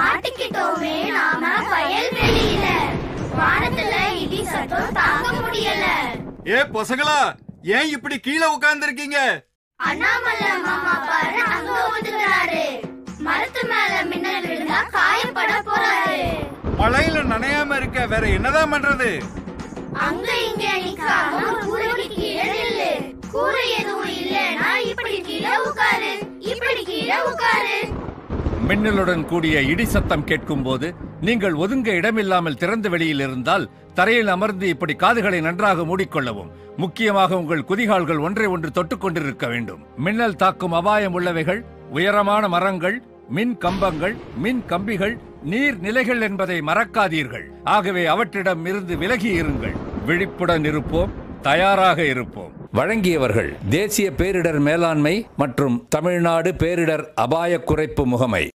மாட்டிக்கிட்டோமே நாம வயல்வெளியில வானத்துல இடி சத்தம் தாங்க முடியல ஏ பொசங்களா ஏன் இப்படி கீழே உட்கார்ந்திருக்கீங்க அண்ணாமலை மாமா பாரு அங்க வந்துக்கிறாரு மரத்து மேல மின்னல் விழுந்தா காயப்பட போறாரு மழையில நனையாம இருக்க வேற என்னதான் பண்றது அங்க இங்க நிக்காம கூரைக்கு கீழே நில்லு கூரை எதுவும் இல்லைன்னா இப்படி கீழே உட்காரு இப்படி கீழே உட்காரு மின்னலுடன் கூடிய இடி சத்தம் கேட்கும் போது நீங்கள் ஒதுங்க இடமில்லாமல் திறந்த வெளியில் இருந்தால் தரையில் அமர்ந்து இப்படி காதுகளை நன்றாக மூடிக்கொள்ளவும் முக்கியமாக உங்கள் குதிகால்கள் ஒன்றை ஒன்று தொட்டுக் கொண்டிருக்க வேண்டும் மின்னல் தாக்கும் அபாயம் உள்ளவைகள் உயரமான மரங்கள் மின் கம்பங்கள் மின் கம்பிகள் நீர் நிலைகள் என்பதை மறக்காதீர்கள் ஆகவே அவற்றிடம் இருந்து விலகி இருங்கள் விழிப்புடன் இருப்போம் தயாராக இருப்போம் வழங்கியவர்கள் தேசிய பேரிடர் மேலாண்மை மற்றும் தமிழ்நாடு பேரிடர் அபாய குறைப்பு முகமை